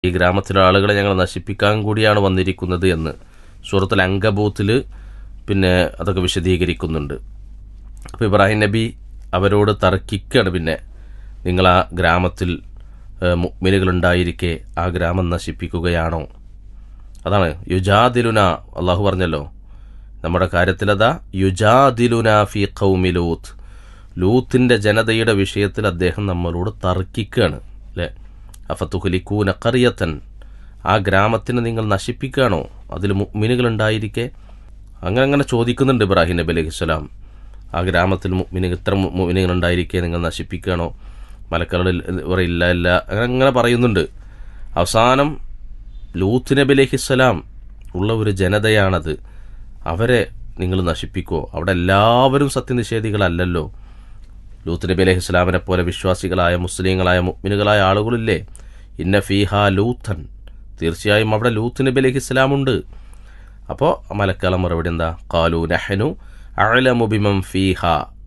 ഈ ഗ്രാമത്തിലെ ആളുകളെ ഞങ്ങൾ നശിപ്പിക്കാൻ കൂടിയാണ് വന്നിരിക്കുന്നത് എന്ന് സൂറത്തുൽ അങ്കബൂത്തിൽ പിന്നെ അതൊക്കെ വിശദീകരിക്കുന്നുണ്ട് അപ്പോൾ ഇബ്രാഹിം നബി അവരോട് തർക്കിക്കുകയാണ് പിന്നെ നിങ്ങൾ ആ ഗ്രാമത്തിൽ മുഗ്മിനുകളുണ്ടായിരിക്കെ ആ ഗ്രാമം നശിപ്പിക്കുകയാണോ അതാണ് യുജാദിലുന അള്ളാഹു പറഞ്ഞല്ലോ നമ്മുടെ കാര്യത്തിലതാ യുജാദിലുന ഫി ഖൗമി ലൂത്ത് ലൂത്തിൻ്റെ ജനതയുടെ വിഷയത്തിൽ അദ്ദേഹം നമ്മളോട് തർക്കിക്കുകയാണ് അല്ലേ അഫത്തുഹലിക്കൂന കറിയത്തൻ ആ ഗ്രാമത്തിന് നിങ്ങൾ നശിപ്പിക്കുകയാണോ അതിൽ മുഗ്മിനുകളുണ്ടായിരിക്കെ അങ്ങനെ അങ്ങനെ ചോദിക്കുന്നുണ്ട് ഇബ്രാഹിം നബി അലൈഹി സ്വലാം ആ ഗ്രാമത്തിൽ മുഗ്മിന് ഇത്ര മുഗ്മിനുകളുണ്ടായിരിക്കെ നിങ്ങൾ നശിപ്പിക്കുകയാണോ മലക്കളിൽ ഇല്ല ഇല്ല അങ്ങനെ അങ്ങനെ പറയുന്നുണ്ട് അവസാനം ലൂത്ത് നബി അലഹിസ്സലാം ഉള്ള ഒരു ജനതയാണത് അവരെ നിങ്ങൾ നശിപ്പിക്കുമോ അവിടെ എല്ലാവരും സത്യനിഷേധികളല്ലല്ലോ ലൂത്ത് നബി അലൈഹി ഇസ്ലാമിനെ പോലെ വിശ്വാസികളായ മുസ്ലിങ്ങളായ മുഗ്മിനുകളായ ആളുകളില്ലേ ഇന്ന ഫീഹ ലൂത്തൻ തീർച്ചയായും അവിടെ ലൂത്ത് നബി അലൈഹി ഇസ്ലാമുണ്ട് അപ്പോൾ മലക്കാല മറുപടി എന്താ കാലു നഹനു അഴലമുബിമം ഫീഹ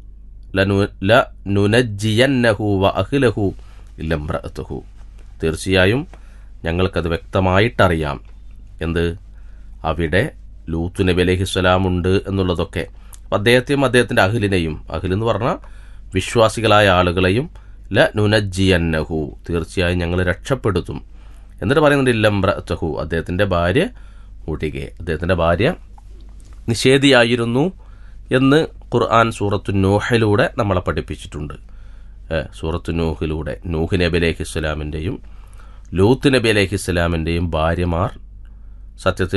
ലുനജ്ജിയന്നഹു വ അഹ്ലഹു ഇല്ലംറഅത്തുഹു തീർച്ചയായും ഞങ്ങൾക്കത് വ്യക്തമായിട്ടറിയാം എന്ത് അവിടെ ലൂത്ത് നബി അലഹിസ്വലാമുണ്ട് എന്നുള്ളതൊക്കെ അപ്പം അദ്ദേഹത്തെയും അദ്ദേഹത്തിൻ്റെ അഖിലിനെയും അഖിൽ എന്ന് പറഞ്ഞാൽ വിശ്വാസികളായ ആളുകളെയും ല നുനജ്ജിയന്നഹു തീർച്ചയായും ഞങ്ങൾ രക്ഷപ്പെടുത്തും എന്നിട്ട് പറയുന്നുണ്ട് ഇല്ലംറഅത്തുഹു അദ്ദേഹത്തിൻ്റെ ഭാര്യ ഒഴികെ അദ്ദേഹത്തിൻ്റെ ഭാര്യ നിഷേധിയായിരുന്നു എന്ന് ഖുർആൻ സൂറത്തു നൂഹിലൂടെ നമ്മളെ പഠിപ്പിച്ചിട്ടുണ്ട് സൂറത്തു നൂഹിലൂടെ നൂഹ് നബി അലൈഹി ഇസ്ലാമിൻ്റെയും ലൂത്ത് നബി അലൈഹി ഇസ്ലാമിൻ്റെയും ഭാര്യമാർ സത്യത്തിൽ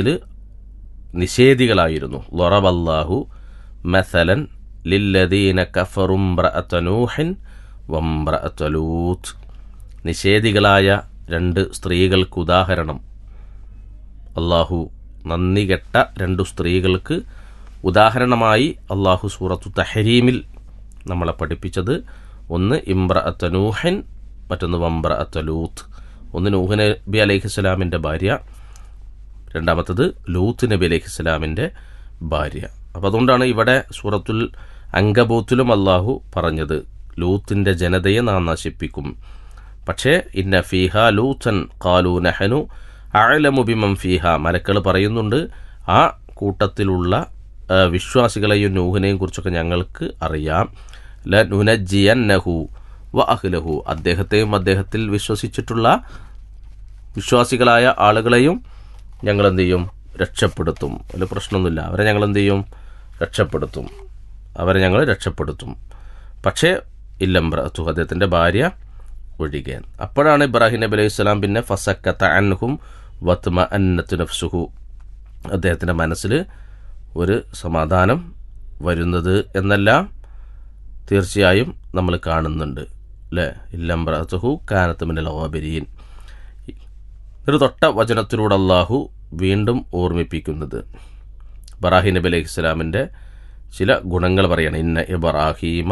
നിഷേധികളായിരുന്നു ലൊറബല്ലാഹു മസലൻ ലില്ലദീന കഫറും നൂഹിൻ വംറഅത്തലൂത്ത് നിഷേധികളായ രണ്ട് സ്ത്രീകൾക്ക് ഉദാഹരണം അള്ളാഹു നന്ദി കെട്ട രണ്ടു സ്ത്രീകൾക്ക് ഉദാഹരണമായി അള്ളാഹു സൂറത്തു തഹരീമിൽ നമ്മളെ പഠിപ്പിച്ചത് ഒന്ന് ഇംബ്ര അത്തനൂഹൻ മറ്റൊന്ന് വംബ്ര അത്തലൂത്ത് ഒന്ന് നൂഹ് നബി അലൈഹിസ്സലാമിൻ്റെ ഭാര്യ രണ്ടാമത്തത് ലൂത്ത് നബി അലൈഹിസ്സലാമിൻ്റെ ഭാര്യ അപ്പോൾ അതുകൊണ്ടാണ് ഇവിടെ സൂറത്തുൽ അങ്കബൂത്തിലും അള്ളാഹു പറഞ്ഞത് ലൂത്തിൻ്റെ ജനതയെ നാം നശിപ്പിക്കും പക്ഷേ ഇന്ന ഫീഹ ലൂത്തൻ കാലു നഹനു അഴലമുബിമം ഫീഹ മലക്കൾ പറയുന്നുണ്ട് ആ കൂട്ടത്തിലുള്ള വിശ്വാസികളെയും നൂഹിനെയും കുറിച്ചൊക്കെ ഞങ്ങൾക്ക് അറിയാം ല നുനജിയൻ നഹു വ അഹ്ലഹു അദ്ദേഹത്തെയും അദ്ദേഹത്തിൽ വിശ്വസിച്ചിട്ടുള്ള വിശ്വാസികളായ ആളുകളെയും ഞങ്ങൾ എന്ത് ചെയ്യും രക്ഷപ്പെടുത്തും അതിൽ പ്രശ്നമൊന്നുമില്ല അവരെ ഞങ്ങൾ എന്ത് ചെയ്യും രക്ഷപ്പെടുത്തും അവരെ ഞങ്ങൾ രക്ഷപ്പെടുത്തും പക്ഷേ ഇല്ലംബ്രത്തു അദ്ദേഹത്തിൻ്റെ ഭാര്യ ഒഴികെ അപ്പോഴാണ് ഇബ്രാഹിം നബി അലൈഹി സ്വലാം പിന്നെ ഫസക്കത്ത അൻഹും വത്മ അന്നത്തു നഫ്സുഹു അദ്ദേഹത്തിൻ്റെ മനസ്സിൽ ഒരു സമാധാനം വരുന്നത് എന്നെല്ലാം തീർച്ചയായും നമ്മൾ കാണുന്നുണ്ട് അല്ലേ ഇല്ലംബ്രഹു കാനത്തുമിൻ്റെ ലോബരീൻ ഒരു തൊട്ട വചനത്തിലൂടെ അള്ളാഹു വീണ്ടും ഓർമ്മിപ്പിക്കുന്നത് ബറാഹി നബി അലൈഹി ഇസ്ലാമിൻ്റെ ചില ഗുണങ്ങൾ പറയണം ഇന്ന ഇബ്രാഹീമ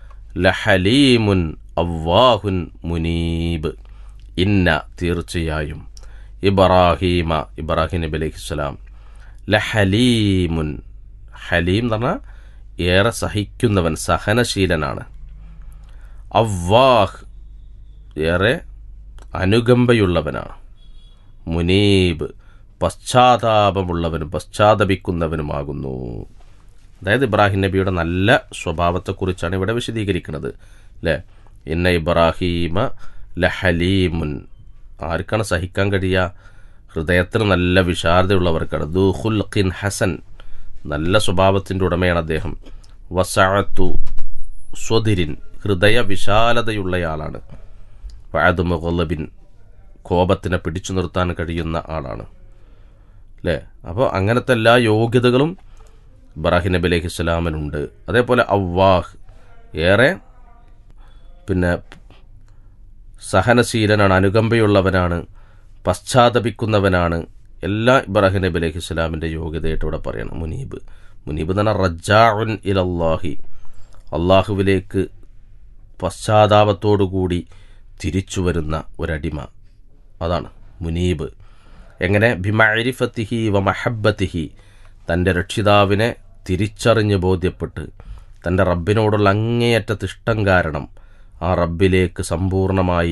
ലഹലീമുൻ അവ്വാഹുൻ മുനീബ് ഇന്ന തീർച്ചയായും ഇബ്രാഹീമ ഇബ്രാഹിം നബി അലൈഹി സ്വലാം ലഹലീമുൻ ഹലീം എന്ന് പറഞ്ഞാൽ ഏറെ സഹിക്കുന്നവൻ സഹനശീലനാണ് അവ്വാഹ് ഏറെ അനുകമ്പയുള്ളവനാണ് മുനീബ് പശ്ചാത്താപമുള്ളവനും പശ്ചാത്തപിക്കുന്നവനുമാകുന്നു അതായത് ഇബ്രാഹിം നബിയുടെ നല്ല സ്വഭാവത്തെക്കുറിച്ചാണ് ഇവിടെ വിശദീകരിക്കുന്നത് അല്ലേ ഇന്ന ഇബ്രാഹീമ ലഹലീമുൻ ആർക്കാണ് സഹിക്കാൻ കഴിയുക ഹൃദയത്തിന് നല്ല വിശാരതയുള്ളവർക്കാണ് ദുഹുൽഖിൻ ഹസൻ നല്ല സ്വഭാവത്തിൻ്റെ ഉടമയാണ് അദ്ദേഹം വസാഅത്തു സ്വതിരിൻ ഹൃദയ വിശാലതയുള്ളയാളാണ് വാദുമുഗലബിൻ കോപത്തിനെ പിടിച്ചു നിർത്താൻ കഴിയുന്ന ആളാണ് അല്ലേ അപ്പോൾ അങ്ങനത്തെ എല്ലാ യോഗ്യതകളും ഇബ്രാഹിം നബി അലൈഹി സ്വലാമിനുണ്ട് അതേപോലെ അവ്വാഹ് ഏറെ പിന്നെ സഹനശീലനാണ് അനുകമ്പയുള്ളവനാണ് പശ്ചാത്തപിക്കുന്നവനാണ് എല്ലാ ഇബ്രാഹിം നബി അലൈഹി സ്വലാമിൻ്റെ യോഗ്യതയായിട്ട് ഇവിടെ പറയണം മുനീബ് മുനീബ് എന്ന് പറഞ്ഞാൽ റജാഉൻ ഇലല്ലാഹി അള്ളാഹുവിലേക്ക് പശ്ചാത്താപത്തോടുകൂടി തിരിച്ചു വരുന്ന ഒരടിമ അതാണ് മുനീബ് എങ്ങനെ ബിമരിഫത്തിഹി വ മഹബത്തിഹി തൻ്റെ രക്ഷിതാവിനെ തിരിച്ചറിഞ്ഞ് ബോധ്യപ്പെട്ട് തൻ്റെ റബ്ബിനോടുള്ള അങ്ങേയറ്റത്ത് ഇഷ്ടം കാരണം ആ റബ്ബിലേക്ക് സമ്പൂർണമായി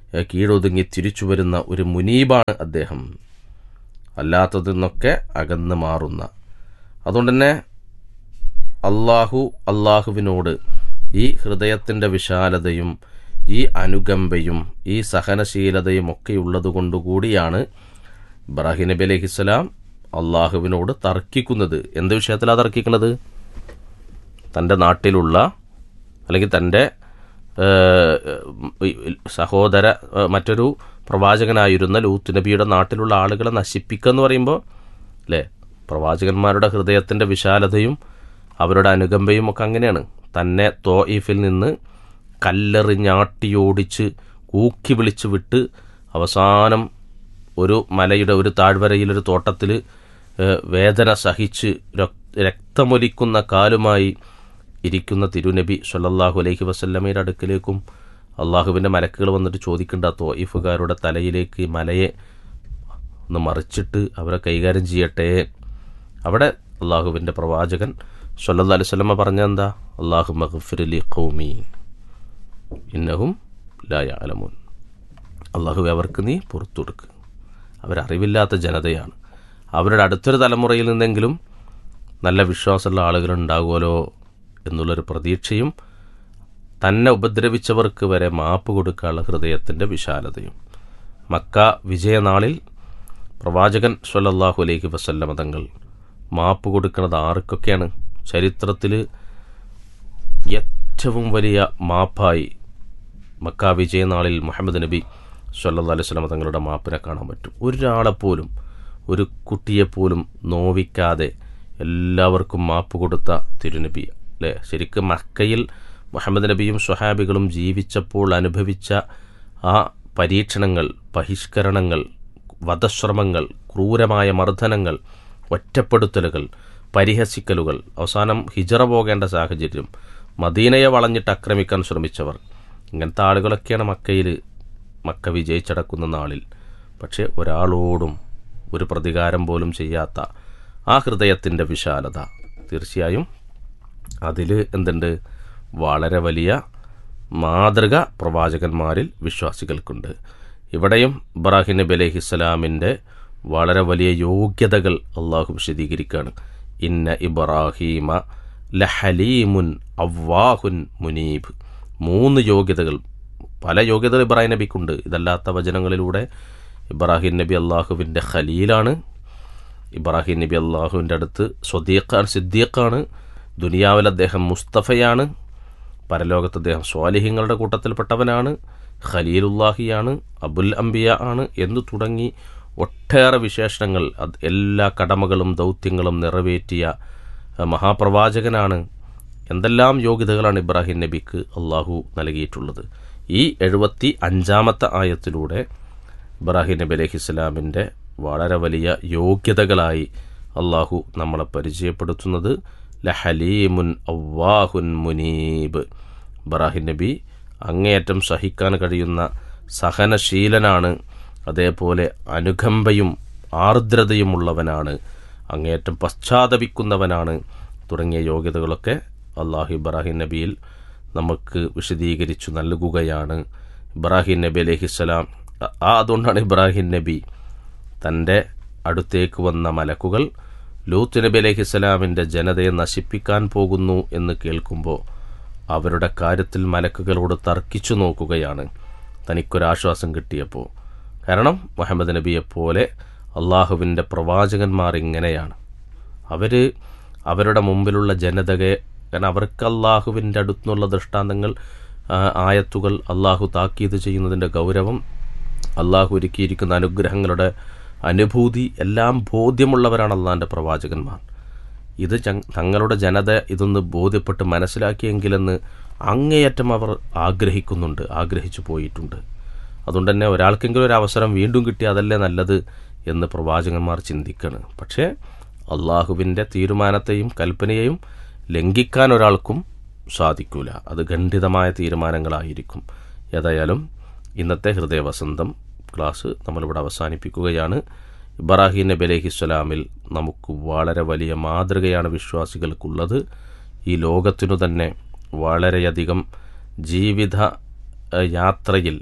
ഏ, കീഴൊതുങ്ങി തിരിച്ചു വരുന്ന ഒരു മുനീബാണ് അദ്ദേഹം അല്ലാത്തതിൽ നിന്നൊക്കെ അകന്ന് മാറുന്ന അതുകൊണ്ട് തന്നെ അള്ളാഹു അള്ളാഹുവിനോട് ഈ ഹൃദയത്തിൻ്റെ വിശാലതയും ഈ അനുകമ്പയും ഈ സഹനശീലതയും ഒക്കെ ഉള്ളതുകൊണ്ടുകൂടിയാണ് ഇബ്രാഹിം നബി അലഹിസ്സലാം അള്ളാഹുവിനോട് തർക്കിക്കുന്നത് എന്ത് വിഷയത്തിലാണ് തർക്കിക്കുന്നത് തൻ്റെ നാട്ടിലുള്ള അല്ലെങ്കിൽ തൻ്റെ ഏഹ്, ഈ സഹോദര ഏഹ്, മറ്റൊരു പ്രവാചകനായിരുന്ന ലൂത്ത് നബിയുടെ നാട്ടിലുള്ള ആളുകളെ നശിപ്പിക്കുക എന്ന് പറയുമ്പോൾ അല്ലേ പ്രവാചകന്മാരുടെ ഹൃദയത്തിൻ്റെ വിശാലതയും അവരുടെ അനുകമ്പയും ഒക്കെ അങ്ങനെയാണ് തന്നെ തോയിഫിൽ നിന്ന് കല്ലെറിഞ്ഞാട്ടിയോടിച്ച് കൂക്കി വിളിച്ച് വിട്ട് അവസാനം ഒരു മലയുടെ ഒരു താഴ്വരയിൽ ഒരു തോട്ടത്തിൽ വേദന സഹിച്ച് രക്- രക്തമൊലിക്കുന്ന കാലുമായി ഇരിക്കുന്ന തിരുനബി സല്ലല്ലാഹു അലൈഹി വസല്ലമയുടെ അടുക്കിലേക്കും അള്ളാഹുവിൻ്റെ മലക്കുകൾ വന്നിട്ട് ചോദിക്കേണ്ട തോയിഫുകാരുടെ തലയിലേക്ക് ഈ മലയെ ഒന്ന് മറിച്ചിട്ട് അവരെ കൈകാര്യം ചെയ്യട്ടെ അവിടെ അള്ളാഹുവിൻ്റെ പ്രവാചകൻ സല്ലല്ലാഹു അലൈഹി വസല്ലമ പറഞ്ഞ എന്താ അള്ളാഹു മഗ്ഫിർലി ഖൗമി ഇന്നഹും ലാ യഅലമൂൻ അള്ളാഹു അവർക്ക് നീ പുറത്തു കൊടുക്ക് അവരറിവില്ലാത്ത ജനതയാണ് അവരുടെ അടുത്തൊരു തലമുറയിൽ നിന്നെങ്കിലും നല്ല വിശ്വാസമുള്ള ആളുകൾ ഉണ്ടാകുമല്ലോ എന്നുള്ളൊരു പ്രതീക്ഷയും തന്നെ ഉപദ്രവിച്ചവർക്ക് വരെ മാപ്പ് കൊടുക്കാനുള്ള ഹൃദയത്തിൻ്റെ വിശാലതയും മക്ക വിജയനാളിൽ പ്രവാചകൻ സ്വല്ലല്ലാഹു അലൈഹി വസല്ലമ തങ്ങൾ മാപ്പ് കൊടുക്കുന്നത് ആർക്കൊക്കെയാണ് ചരിത്രത്തിൽ ഏറ്റവും വലിയ മാപ്പായി മക്ക വിജയനാളിൽ മുഹമ്മദ് നബി സല്ലല്ലാഹു അലൈഹി വസല്ലമ തങ്ങളുടെ മാപ്പിനെ കാണാൻ പറ്റും ഒരാളെപ്പോലും ഒരു കുട്ടിയെപ്പോലും നോവിക്കാതെ എല്ലാവർക്കും മാപ്പ് കൊടുത്ത തിരുനബി അല്ലേ ശരിക്കും മക്കയിൽ മുഹമ്മദ് നബിയും സ്വഹാബികളും ജീവിച്ചപ്പോൾ അനുഭവിച്ച ആ പരീക്ഷണങ്ങൾ ബഹിഷ്കരണങ്ങൾ വധശ്രമങ്ങൾ ക്രൂരമായ മർദ്ദനങ്ങൾ ഒറ്റപ്പെടുത്തലുകൾ പരിഹസിക്കലുകൾ അവസാനം ഹിജറ പോകേണ്ട സാഹചര്യം മദീനയെ വളഞ്ഞിട്ട് ആക്രമിക്കാൻ ശ്രമിച്ചവർ ഇങ്ങനത്തെ ആളുകളൊക്കെയാണ് മക്കയിൽ മക്ക വിജയിച്ചടക്കുന്ന നാളിൽ പക്ഷേ ഒരാളോടും ഒരു പ്രതികാരം പോലും ചെയ്യാത്ത ആ ഹൃദയത്തിൻ്റെ വിശാലത തീർച്ചയായും അതിൽ എന്തുണ്ട് വളരെ വലിയ മാതൃക പ്രവാചകന്മാരിൽ വിശ്വാസികൾക്കുണ്ട് ഇവിടെയും ഇബ്രാഹിം നബി അലൈഹി ഇസ്ലാമിൻ്റെ വളരെ വലിയ യോഗ്യതകൾ അള്ളാഹു വിശദീകരിക്കുകയാണ് ഇന്ന ഇബ്രാഹീമ ലഹലീമുൻ അവ്വാഹുൻ മുനീബ് മൂന്ന് യോഗ്യതകൾ പല യോഗ്യതകൾ ഇബ്രാഹിം നബിക്കുണ്ട് ഇതല്ലാത്ത വചനങ്ങളിലൂടെ ഇബ്രാഹിം നബി അള്ളാഹുവിൻ്റെ ഖലീലാണ് ഇബ്രാഹിം നബി അള്ളാഹുവിൻ്റെ അടുത്ത് സ്വദീഖാണ് സിദ്ദീഖാണ് ദുനിയാവിൽ അദ്ദേഹം മുസ്തഫയാണ് പരലോകത്ത് അദ്ദേഹം സ്വാലിഹ്യങ്ങളുടെ കൂട്ടത്തിൽപ്പെട്ടവനാണ് ഖലീലുല്ലാഹിയാണ് അബുൽ അംബിയ ആണ് എന്ന് തുടങ്ങി ഒട്ടേറെ വിശേഷണങ്ങൾ അത് എല്ലാ കടമകളും ദൗത്യങ്ങളും നിറവേറ്റിയ അഹ്, മഹാപ്രവാചകനാണ് എന്തെല്ലാം യോഗ്യതകളാണ് ഇബ്രാഹിം നബിക്ക് അള്ളാഹു നൽകിയിട്ടുള്ളത് ഈ എഴുപത്തി അഞ്ചാമത്തെ ആയത്തിലൂടെ ഇബ്രാഹിം നബി അലൈഹി ഇസ്ലാമിൻ്റെ വളരെ വലിയ യോഗ്യതകളായി അള്ളാഹു നമ്മളെ പരിചയപ്പെടുത്തുന്നത് ലഹലീമുൻ അവ്വാഹുൻ മുനീബ് ഇബ്രാഹിം നബി അങ്ങേയറ്റം സഹിക്കാൻ കഴിയുന്ന സഹനശീലനാണ് അതേപോലെ അനുകമ്പയും ആർദ്രതയുമുള്ളവനാണ് അങ്ങേയറ്റം പശ്ചാത്തപിക്കുന്നവനാണ് തുടങ്ങിയ യോഗ്യതകളൊക്കെ അള്ളാഹു ഇബ്രാഹിം നബിയിൽ നമുക്ക് വിശദീകരിച്ചു നൽകുകയാണ് ഇബ്രാഹിം നബി അലഹിസ്സലാം ആ അതുകൊണ്ടാണ് ഇബ്രാഹിം നബി തൻ്റെ അടുത്തേക്ക് വന്ന മലക്കുകൾ ലൂത്ത് നബി അലഹിസ്സലാമിൻ്റെ ജനതയെ നശിപ്പിക്കാൻ പോകുന്നു എന്ന് കേൾക്കുമ്പോൾ അവരുടെ കാര്യത്തിൽ മലക്കുകളോട് തർക്കിച്ചു നോക്കുകയാണ് തനിക്കൊരാശ്വാസം കിട്ടിയപ്പോൾ കാരണം മുഹമ്മദ് നബിയെപ്പോലെ അള്ളാഹുവിൻ്റെ പ്രവാചകന്മാർ ഇങ്ങനെയാണ് അവർ അവരുടെ മുമ്പിലുള്ള ജനതയെ കാരണം അവർക്ക് അള്ളാഹുവിൻ്റെ അടുത്തുനിന്നുള്ള ദൃഷ്ടാന്തങ്ങൾ ആ, ആയത്തുകൾ അള്ളാഹു താക്കീത് ചെയ്യുന്നതിൻ്റെ ഗൗരവം അള്ളാഹു ഒരുക്കിയിരിക്കുന്ന അനുഗ്രഹങ്ങളുടെ അനുഭൂതി എല്ലാം ബോധ്യമുള്ളവരാണ് അള്ളാഹിൻ്റെ പ്രവാചകന്മാർ ഇത് ചങ് തങ്ങളുടെ ജനത ഇതൊന്ന് ബോധ്യപ്പെട്ട് മനസ്സിലാക്കിയെങ്കിലെന്ന് അങ്ങേയറ്റം അവർ ആഗ്രഹിക്കുന്നുണ്ട് ആഗ്രഹിച്ചു പോയിട്ടുണ്ട് അതുകൊണ്ട് തന്നെ ഒരാൾക്കെങ്കിലും ഒരു അവസരം വീണ്ടും കിട്ടി അതല്ലേ നല്ലത് എന്ന് പ്രവാചകന്മാർ ചിന്തിക്കണം പക്ഷേ അള്ളാഹുവിൻ്റെ തീരുമാനത്തെയും കൽപ്പനയെയും ലംഘിക്കാൻ ഒരാൾക്കും സാധിക്കൂല അത് ഖണ്ഡിതമായ തീരുമാനങ്ങളായിരിക്കും ഏതായാലും ഇന്നത്തെ ഹൃദയവസന്തം ക്ലാസ് നമ്മളിവിടെ അവസാനിപ്പിക്കുകയാണ് ഇബ്രാഹിം നബി അലഹിസ്സലാമിൽ നമുക്ക് വളരെ വലിയ മാതൃകയാണ് വിശ്വാസികൾക്കുള്ളത് ഈ ലോകത്തിനു തന്നെ വളരെയധികം ജീവിത ഏഹ്, യാത്രയിൽ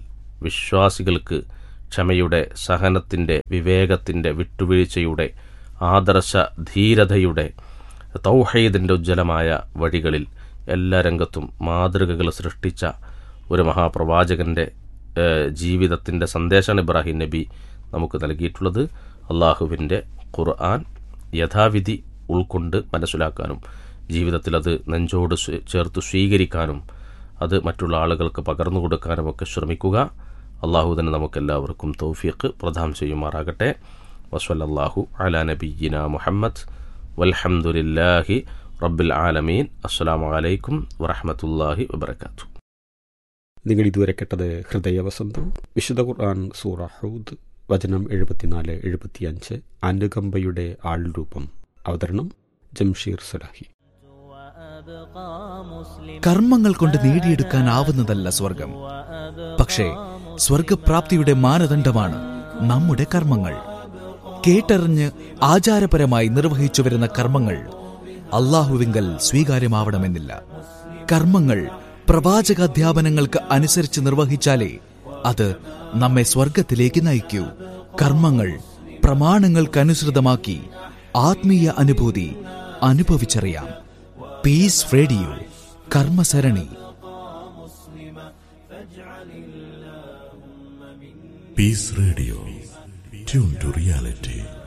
വിശ്വാസികൾക്ക് ക്ഷമയുടെ സഹനത്തിൻ്റെ വിവേകത്തിൻ്റെ വിട്ടുവീഴ്ചയുടെ ആദർശ ധീരതയുടെ തൗഹീദിൻ്റെ ഉജ്ജ്വലമായ വഴികളിൽ എല്ലാ രംഗത്തും മാതൃകകൾ സൃഷ്ടിച്ച ഒരു മഹാപ്രവാചകൻ്റെ ജീവിതത്തിൻ്റെ സന്ദേശമാണ് ഇബ്രാഹിം നബി നമുക്ക് നൽകിയിട്ടുള്ളത് അള്ളാഹുവിൻ്റെ ഖുർആൻ യഥാവിധി ഉൾക്കൊണ്ട് മനസ്സിലാക്കാനും ജീവിതത്തിൽ അത് നെഞ്ചോട് സ്വ- ചേർത്ത് സ്വീകരിക്കാനും അത് മറ്റുള്ള ആളുകൾക്ക് പകർന്നു കൊടുക്കാനും ഒക്കെ ശ്രമിക്കുക അള്ളാഹു തന്നെ നമുക്കെല്ലാവർക്കും തൗഫീഖ് പ്രദാനം ചെയ്യുമാറാകട്ടെ വസ്വല്ലാഹു അല നബിയിന മുഹമ്മദ് വൽഹംദുലില്ലാഹി റബ്ബിൽ ആലമീൻ അസ്സലാമു അലൈക്കും വറഹമത്തല്ലാഹി വബർക്കാത്തു നിങ്ങൾ ഇതുവരെ കേട്ടത് ഹൃദയവസന്തം വിശുദ്ധ ഖുർആൻ സൂറ ഹൂദ് വചനം എഴുപത്തിനാല് എഴുപത്തിയഞ്ച് അനുകമ്പയുടെ ആൾരൂപം അവതരണം ജംഷീർ സലാഹി കർമ്മങ്ങൾ കൊണ്ട് നേടിയെടുക്കാനാവുന്നതല്ല സ്വർഗം പക്ഷേ സ്വർഗപ്രാപ്തിയുടെ മാനദണ്ഡമാണ് നമ്മുടെ കർമ്മങ്ങൾ കേട്ടറിഞ്ഞ് ആചാരപരമായി നിർവഹിച്ചു വരുന്ന കർമ്മങ്ങൾ അള്ളാഹുവിങ്കൽ സ്വീകാര്യമാവണമെന്നില്ല കർമ്മങ്ങൾ പ്രവാചകാധ്യാപനങ്ങൾക്ക് അനുസരിച്ച് നിർവഹിച്ചാലേ അത് നമ്മെ സ്വർഗത്തിലേക്ക് നയിക്കൂ കർമ്മങ്ങൾ പ്രമാണങ്ങൾക്കനുസൃതമാക്കി ആത്മീയ അനുഭൂതി അനുഭവിച്ചറിയാം പീസ് റേഡിയോ കർമ്മസരണി Peace Radio. Tune to reality.